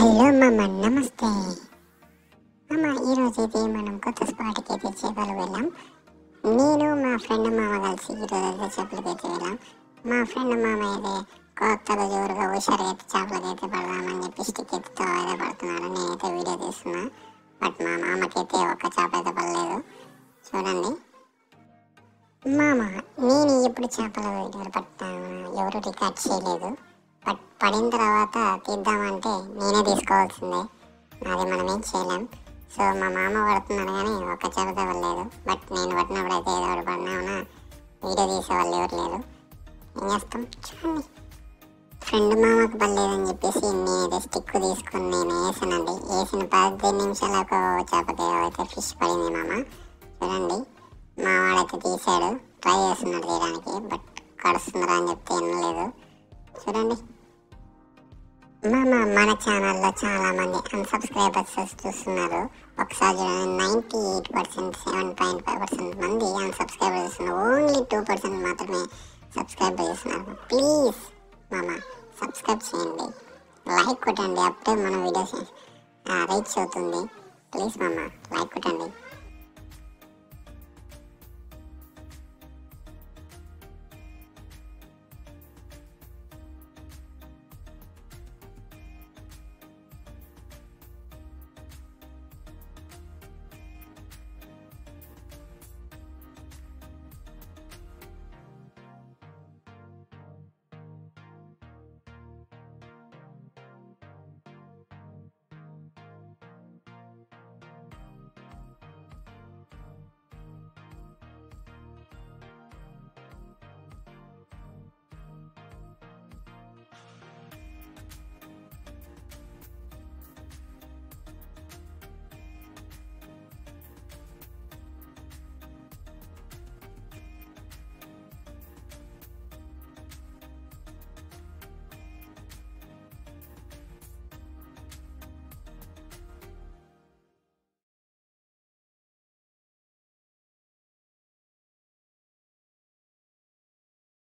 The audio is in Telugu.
హలో మామ నమస్తే మామ ఈరోజు అయితే మనం కొత్త స్పాట్కి అయితే చేపలు వెళ్ళాం నేను మా ఫ్రెండ్ మామ కలిసి ఈరోజు అయితే చేపలకి అయితే వెళ్ళాం మా ఫ్రెండ్ మామ అయితే కొత్తగా జోరుగా హుషారుగా అయితే చేపలకి అయితే పడదామని చెప్పి స్టిక్ ఎత్తుతో అయితే పడుతున్నాడు నేనైతే వీడియో తీస్తున్నా బట్ మా మామకైతే ఒక్క చేప అయితే పడలేదు చూడండి మామ నేను ఎప్పుడు చేపల వీడియోలు పట్టాను ఎవరు రికార్డ్ చేయలేదు బట్ పడిన తర్వాత తీద్దామంటే నేనే తీసుకోవాల్సిందే అది మనం ఏం చేయలేం సో మా మామ పడుతున్నాడు కానీ ఒక్క చేప తవ్వలేదు బట్ నేను పట్టినప్పుడు అయితే ఏదో ఒకటి పడినా ఉన్నా వీడియో తీసే వాళ్ళు ఎవరు లేరు ఏం చేస్తాం చూడండి ఫ్రెండ్ మామకు పడలేదని చెప్పేసి నేనైతే స్టిక్ తీసుకుని నేను వేసానండి వేసిన పదిహేను నిమిషాలకు చేపకి అయితే ఫిష్ పడింది మామ చూడండి మా వాడైతే తీసాడు ట్రై చేస్తున్నాడు తీయడానికి బట్ కడుస్తున్నారా అని చెప్తే వినలేదు చూడండి మామ మన ఛానల్లో చాలా మంది అన్సబ్స్క్రైబర్స్ చూస్తున్నారు ఒకసారి చూడండి ninety eight percent seven point five percent మంది అన్సబ్స్క్రైబర్ చేస్తున్నారు ఓన్లీ టూ పర్సెంట్ మాత్రమే సబ్స్క్రైబ్ చేస్తున్నారు ప్లీజ్ మామ సబ్స్క్రైబ్ చేయండి లైక్ కొట్టండి అప్పుడే మన వీడియోస్ రీచ్ అవుతుంది ప్లీజ్ మామ లైక్ కొట్టండి